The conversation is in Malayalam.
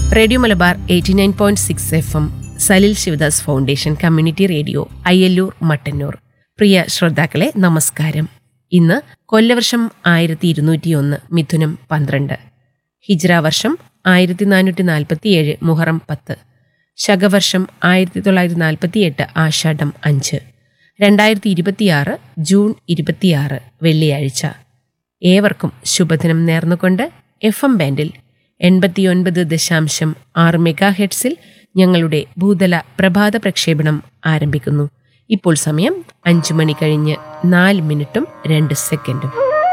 radio Malabar eighty nine point six F M Salil Sivadas foundation community radio Ayyallur Mattannur പ്രിയ ശ്രോതാക്കളെ നമസ്കാരം ഇന്ന് കൊല്ലവർഷം ആയിരത്തി ഇരുന്നൂറ്റിയൊന്ന് മിഥുനം പന്ത്രണ്ട് ഹിജ്ര വർഷം ആയിരത്തി നാനൂറ്റി നാൽപ്പത്തിയേഴ് മുഹറം പത്ത് ശകവർഷം ആയിരത്തി തൊള്ളായിരത്തി നാൽപ്പത്തിയെട്ട് ആഷാഢം അഞ്ച് രണ്ടായിരത്തി ഇരുപത്തിയാറ് ജൂൺ ഇരുപത്തിയാറ് വെള്ളിയാഴ്ച ഏവർക്കും ശുഭദിനം നേർന്നുകൊണ്ട് എഫ് എം ബാൻഡിൽ എൺപത്തിയൊൻപത് ദശാംശം ആറ് മെഗാ ഹെഡ്സിൽ ഞങ്ങളുടെ ഭൂതല പ്രഭാത പ്രക്ഷേപണം ആരംഭിക്കുന്നു ഇപ്പോൾ സമയം അഞ്ചു മണി കഴിഞ്ഞ് നാല് മിനിറ്റും രണ്ട് സെക്കൻഡും